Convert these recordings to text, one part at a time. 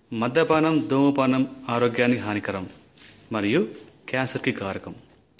మద్యపానం ధూమపానం ఆరోగ్యానికి హానికరం మరియు క్యాన్సర్కి కారకం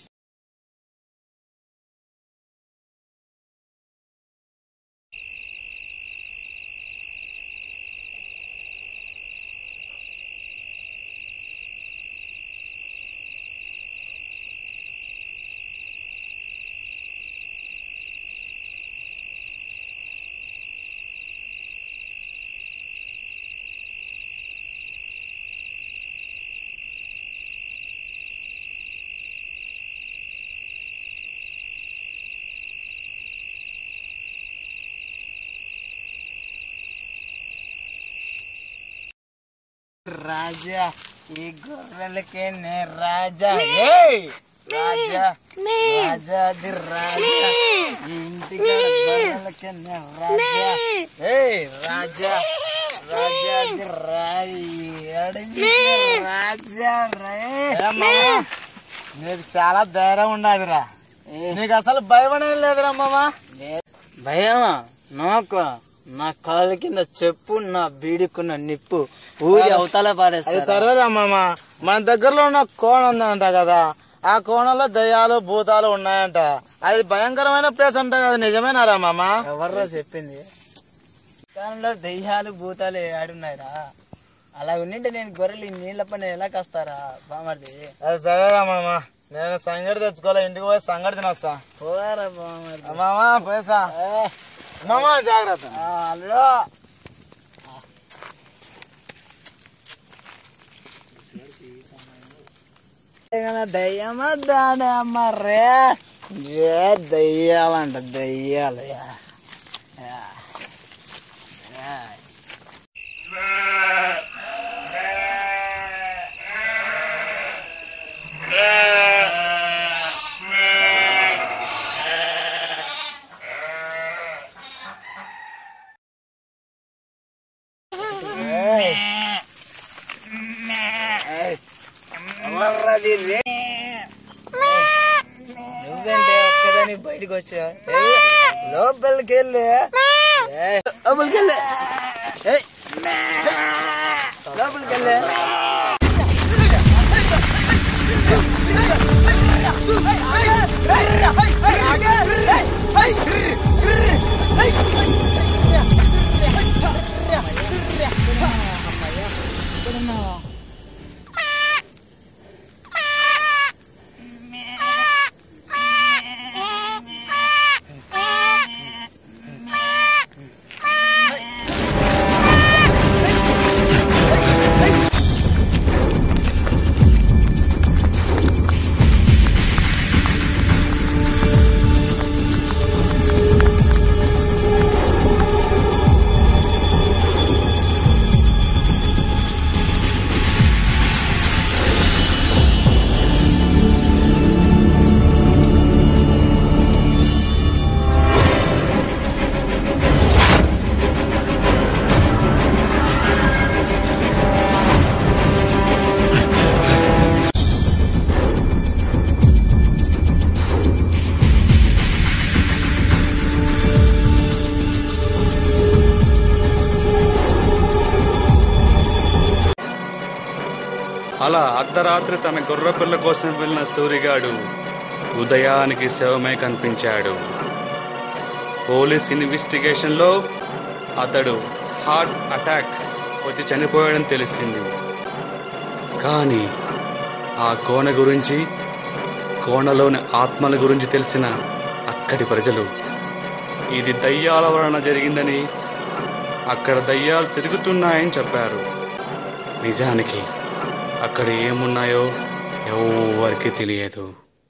రాజా ఈ గొర్రెలకే నే రాజా ఏయ్! రాజా రాజాది రాజా ఈ ఇంటికి గొర్రెలకే నే రాజా ఏయ్ రాజా రాజాది రాయి అడవికి రాజా రే నీకు చాలా ధైర్యం ఉండదురా నీకు అసలు భయం అనేది లేదురా మామ భయమా నాకు నా కాళ్ళ కింద చెప్పు నా బీడుకున్న నిప్పు ఊరి అవతల పాడేస్తా సరేరా మామ మన దగ్గరలో ఉన్న కోణ ఉందంట కదా ఆ కోణంలో దయ్యాలు భూతాలు ఉన్నాయంట అది భయంకరమైన ప్లేస్ అంట కదా నిజమేనారా మామ ఎవర్రా చెప్పింది దానిలో దెయ్యాలు భూతాలు ఆడున్నాయిరా అలా ఉండింటే నేను గొర్రెలు ఈ నీళ్ల పైన ఎలా కాస్తారా బామర్ది అది సరేరా మామ నేను సంగటి తెచ్చుకోలే ఇంటికి పోయి సంగటి తినొస్తా పోరా బామర్ది మామ పోయేసా మామ జాగ్రత్త హలో దయ్యమా దాని అమ్మ రే ఏ దయ్యాలంట దయ్యాలు యా. యా. యా. ఏయ్. ఏయ్. ఎవర్రది రే నువ్వేంటే ఒక్కదాని బయటకు వచ్చా లోపలికి వెళ్ళి ఏయ్, లోపలికి వెళ్ళి ఏయ్. లోపలికి వెళ్ళి అలా అర్ధరాత్రి తన గొర్రె పిల్ల కోసం వెళ్ళిన సూరిగాడు ఉదయానికి శవమై కనిపించాడు పోలీస్ ఇన్వెస్టిగేషన్లో అతడు హార్ట్ అటాక్ వచ్చి చనిపోయాడని తెలిసింది కానీ ఆ కోణ గురించి కోణలోని ఆత్మల గురించి తెలిసిన అక్కడి ప్రజలు ఇది దయ్యాల వలన జరిగిందని అక్కడ దయ్యాలు తిరుగుతున్నాయని చెప్పారు నిజానికి అక్కడ ఏమున్నాయో ఎవరికి తెలియదు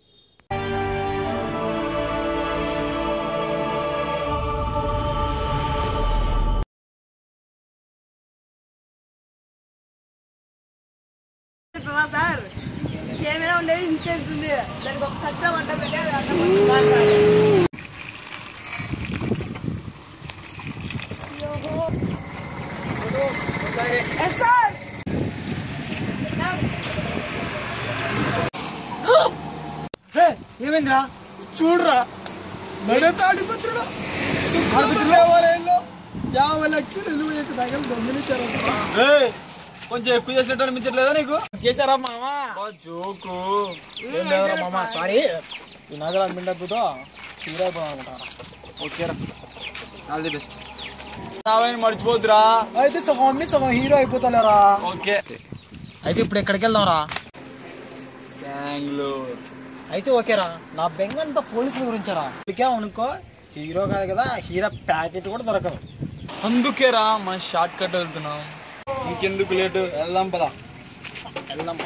సార్ కెమెరా ఉండేది ఇన్సెన్స్ ఉంది దానికి ఒక కచ్చా వంట పెట్టి అది అన్నం వండుతారు. ఎస్ సార్ ఏమైందిరా చూడరా నడే తాడిపత్రుడు దేవాలయంలో యాభై లక్షలు విలువ తగలు దొంగిలించారు కొంచెం ఎక్కువ చేసినట్టు అనిపించట్లేదా నీకు చేశారా మామా జోకు ఏం లేదురా మామ సారీ ఈ నగరం మిండబ్బుతో హీరో అయిపోదాం అనుకుంటారా ఓకేరా ఆల్ ది బెస్ట్ రావాలని మర్చిపోద్దురా అయితే సగం అమ్మి సగం హీరో అయిపోతాలేరా ఓకే అయితే ఇప్పుడు ఎక్కడికి వెళ్దాంరా బెంగళూరు అయితే ఓకేరా నా బెంగ అంతా పోలీసుల గురించారా ఇప్పటికే అనుకో హీరో కాదు కదా హీరో ప్యాకెట్ కూడా దొరకదు అందుకేరా మన షార్ట్ కట్ వెళ్తున్నాం ఇంకెందుకు లేటు వెళ్దాం పదా వెళ్దాం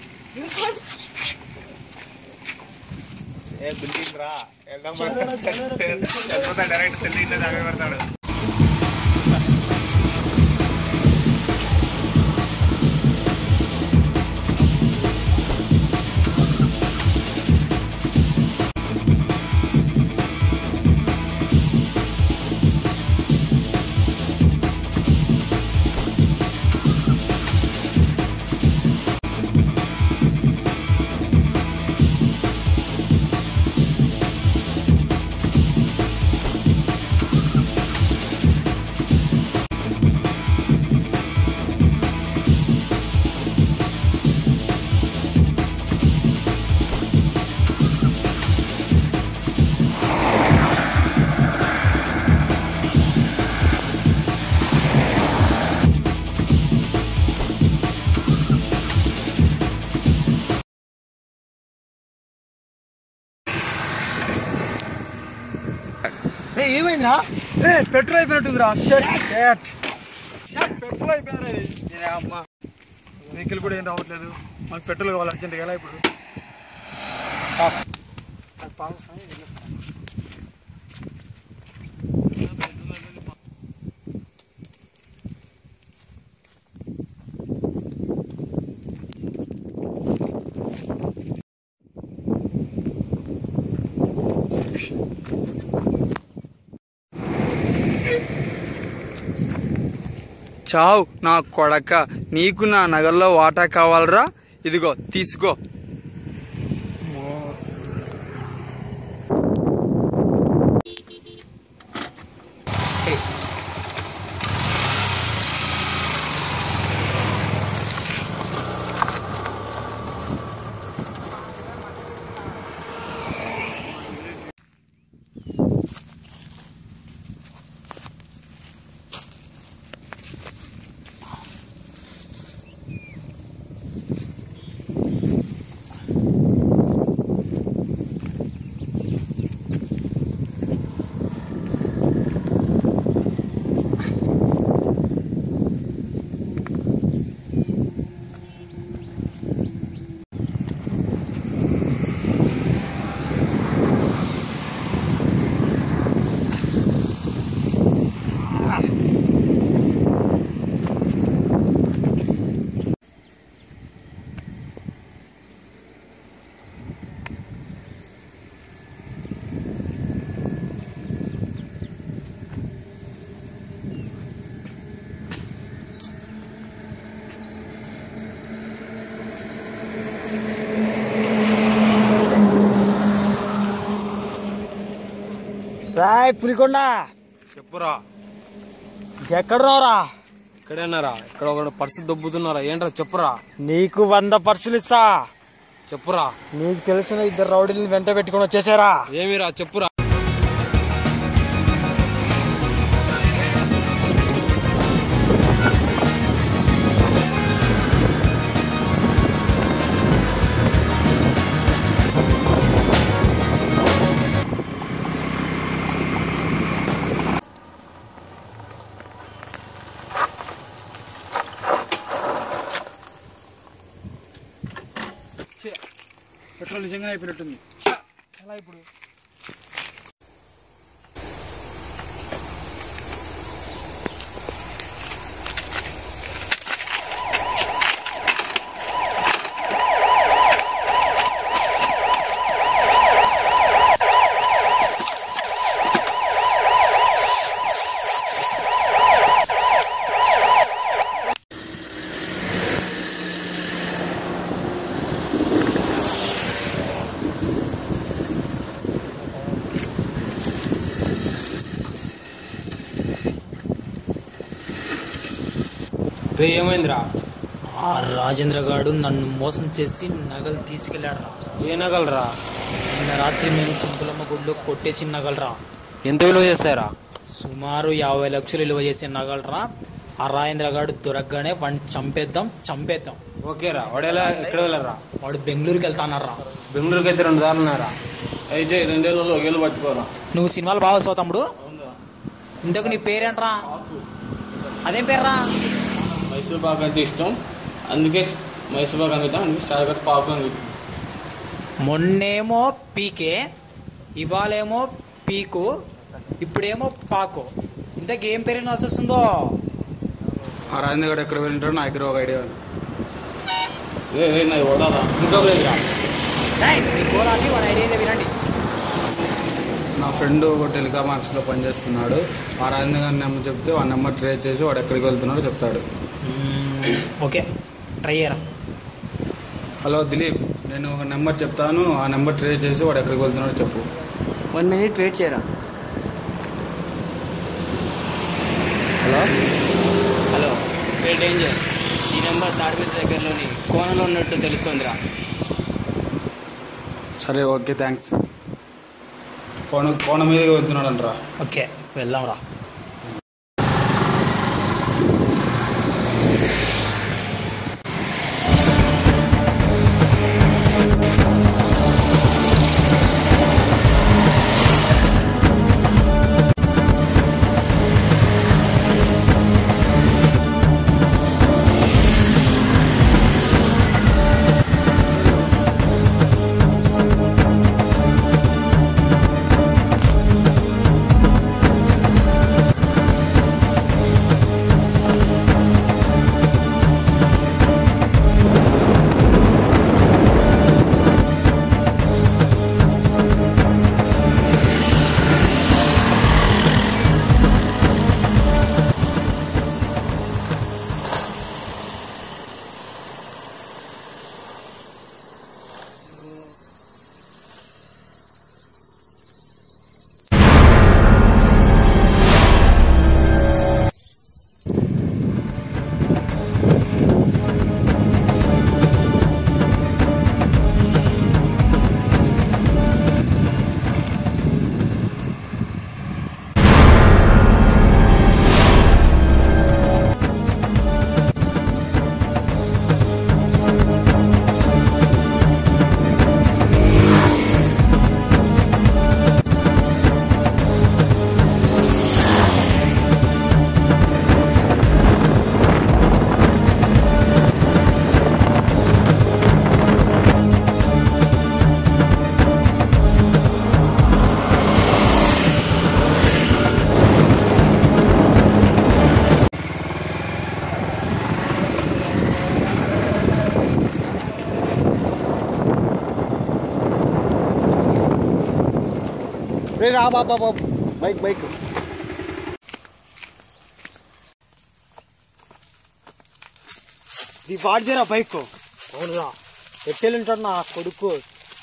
రే ఏమైందిరా ఏ పెట్రోల్ అయిపోయినట్టుందిరా షర్ట్ షర్ట్ షర్ట్ పెట్రోల్ అయిపోయిందిరా ఇది నేనే అమ్మ వెహికల్ కూడా ఏం రావట్లేదు మనకు పెట్రోల్ కావాలి అర్జెంట్గా ఎలా ఇప్పుడు చావ్ నా కొడక నీకు నా నగల్లో వాటా కావాలరా ఇదిగో తీసుకో రాయ్ పులికొండ చెప్పురా ఎక్కడ రావురా ఇక్కడేనారా ఇక్కడ ఒక పర్సు దొబ్బుతున్నారా ఏంట్రా చెప్పురా నీకు వంద పర్సులు ఇస్తా చెప్పురా నీకు తెలిసిన ఇద్దరు రౌడీని వెంట పెట్టుకొని వచ్చేసారా ఏమిరా చెప్పురా పెట్రోల్ నిజంగానే అయిపోయినట్టుంది ఎలా ఇప్పుడు రే ఏమైందిరా ఆ రాజేంద్ర గాడు నన్ను మోసం చేసి నగలు తీసుకెళ్ళాడు రా ఏ నగలరా నిన్న రాత్రి మేము సుబ్బులమ్మ గుడిలో కొట్టేసి నగలరా ఎంత విలువ చేస్తారా సుమారు యాభై లక్షలు విలువ చేసే నగలరా ఆ రాజేంద్ర గాడు దొరకగానే వాడిని చంపేద్దాం చంపేద్దాం ఓకేరా వాడేలా ఎక్కడ వెళ్ళరా వాడు బెంగళూరుకి వెళ్తానరా బెంగళూరుకి అయితే రెండు దారులు ఉన్నారా అయితే రెండేళ్ళలో ఒకేళ్ళు పట్టుకోరా నువ్వు సినిమాలు బాగా వస్తావు తమ్ముడు ఇంతకు నీ పేరేంట్రా అదేం పేర్రా మైసూర్ పాక్ అంటే ఇష్టం అందుకే మైసూర్ పాక్ అందుతాం అందుకే షార్కట్ పాకు అందుతాం మొన్నేమో పీకే ఇవాళేమో పీకు ఇప్పుడేమో పాకు ఇంతకు ఏం పేరు వినాల్సి వస్తుందో ఆ రాజేంద్ర గారు ఎక్కడ వెళ్ళింటారో నా దగ్గర ఒక ఐడియా ఉంది ఏ ఏ, నాది వడాలా ఇంకొక లేదురా రేయ్, మీ గోళాకి వాడి ఐడియా అయితే వినండి నా ఫ్రెండ్ ఒక టెలికామ్ ఆఫీస్లో పనిచేస్తున్నాడు ఆ రాజేంద్ర గారి నెంబర్ చెప్తే ఆ నెంబర్ ట్రేస్ చేసి వాడు ఎక్కడికి వెళ్తున్నాడో చెప్తాడు మ్మ్, ఓకే ట్రై చేయరా హలో దిలీప్ నేను ఒక నెంబర్ చెప్తాను ఆ నెంబర్ ట్రేస్ చేసి వాడు ఎక్కడికి వెళ్తున్నాడో చెప్పు వన్ మినిట్ వెయిట్ చేయరా హలో హలో ఏ డేంజర్ ఈ నెంబర్ తాడిపత్రి దగ్గరలోని కోనలో ఉన్నట్టు తెలుస్తుందిరా సరే ఓకే థ్యాంక్స్ కోణ కోణ మీదకి వెళ్తున్నాడు అంటారా ఓకే వెళ్దాంరా రే రా బాబా బాబు బైక్ బైక్ ఇది వాడిదేరా బైక్ అవునురా ఎట్టెళ్ళుంటాడు నా కొడుకు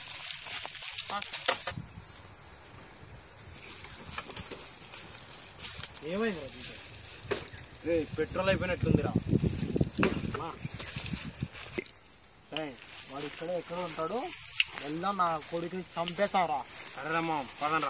ఏమైందిరా రే పెట్రోల్ అయిపోయినట్లుందిరా అమ్మా. రేయ్, వాడు ఇక్కడే ఎక్కడ ఉంటాడు వెళ్దాం నా కొడుకుని చంపేస్తారా సరేరమ్మా పదండ్రా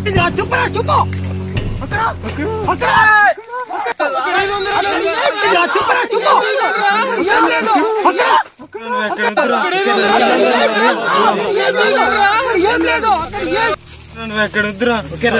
నువ్వు ఎక్కడ వద్దురా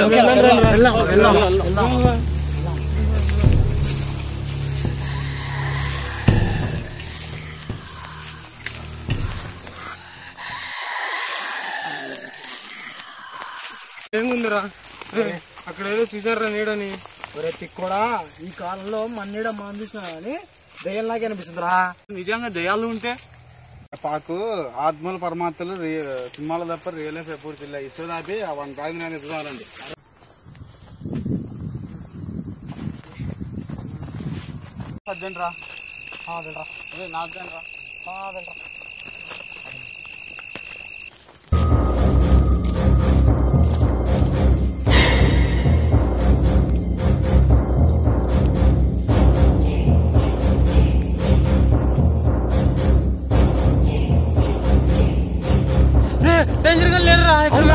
ఏముందిరా అక్కడ ఏదో చూసారా నీడని ఒరే తిక్కుడా ఈ కాలంలో మన్నీడ మనం చూసినా కానీ దయ్యంలాగే అనిపిస్తుందిరా నిజంగా దయాలు ఉంటే పాకు ఆత్మల పరమాత్మలు రి- సినిమాలో తప్ప రియల్ లైఫ్ ఎప్పుడు తిల్ల ఇసుదాపి వన్ రాజు నేను ఎదుగుతానండి రా అదే నాకు రా డేంజర్ గా లేరురా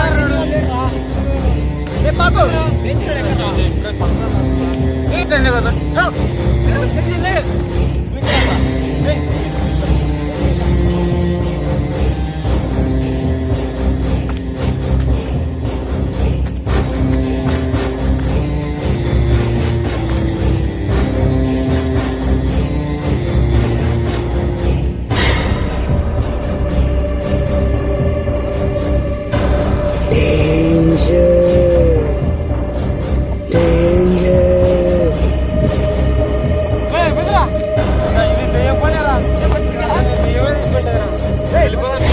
ఇది దెయ్యం పనేరా దెయ్యమే తీసుకుంటారా వెళ్ళిపోదా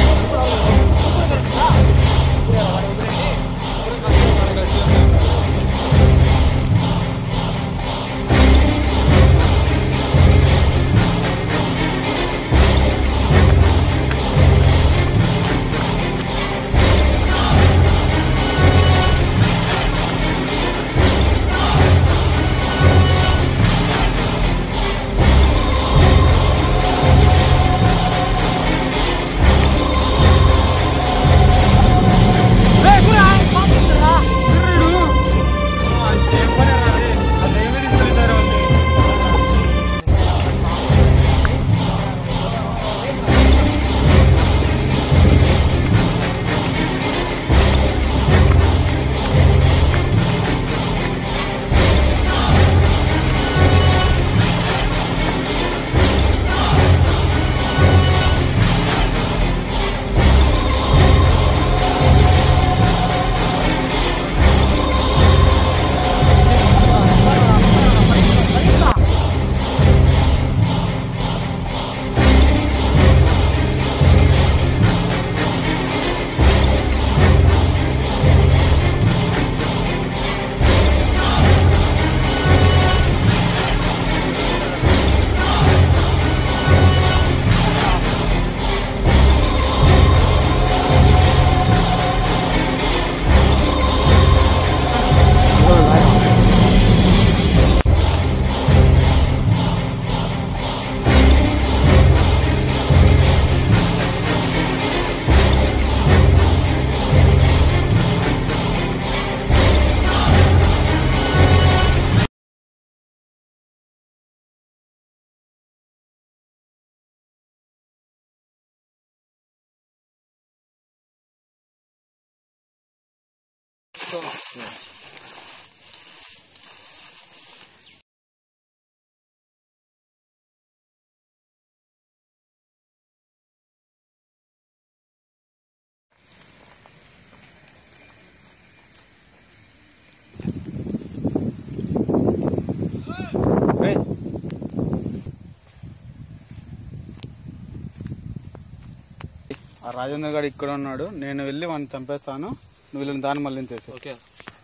ఆ రాజేంద్ర గారు ఇక్కడ ఉన్నాడు నేను వెళ్ళి వాడిని చంపేస్తాను నువ్వు వీళ్ళని దాన్ని మళ్ళీ చేసి ఓకే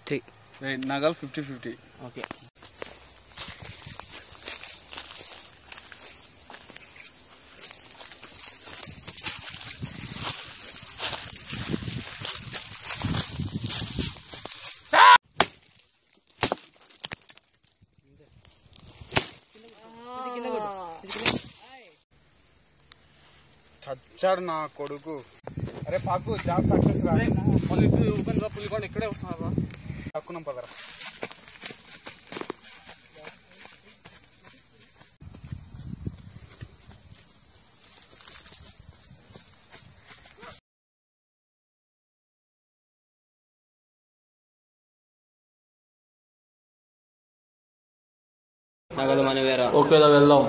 నగలు ఫిఫ్టీ ఫిఫ్టీ ఓకే చచ్చాడు నా కొడుకు అరే పాకు జాబ్ సక్సెస్ రా మళ్ళీ పులికొండ ఇక్కడే వస్తున్నారా తక్కువ పదరా నగలు మన వేరే ఓకేదా వెళ్దాం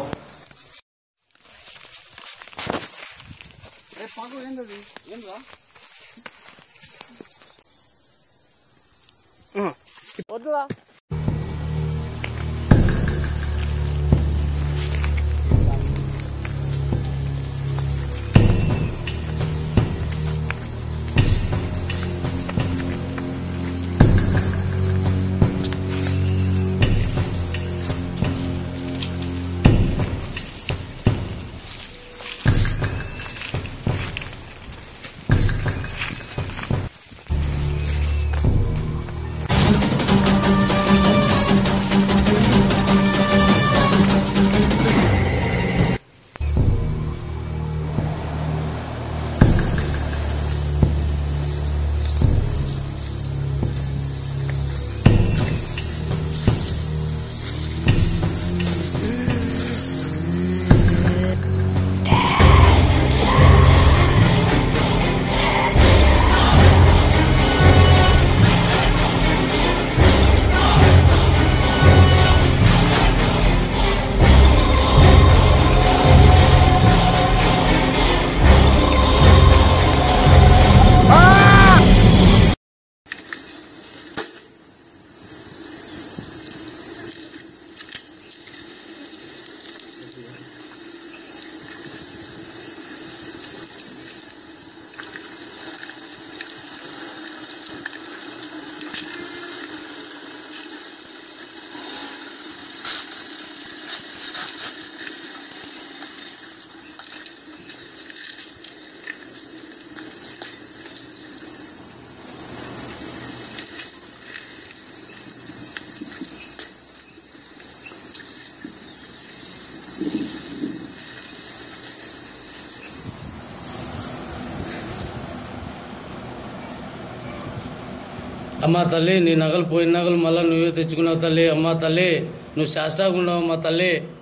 అమ్మా తల్లి నీ నగలు పోయిన నగలు మళ్ళీ నువ్వే తెచ్చుకున్నావు తల్లి అమ్మా తల్లి నువ్వు శాస్త్రాగా ఉండవు అమ్మా తల్లి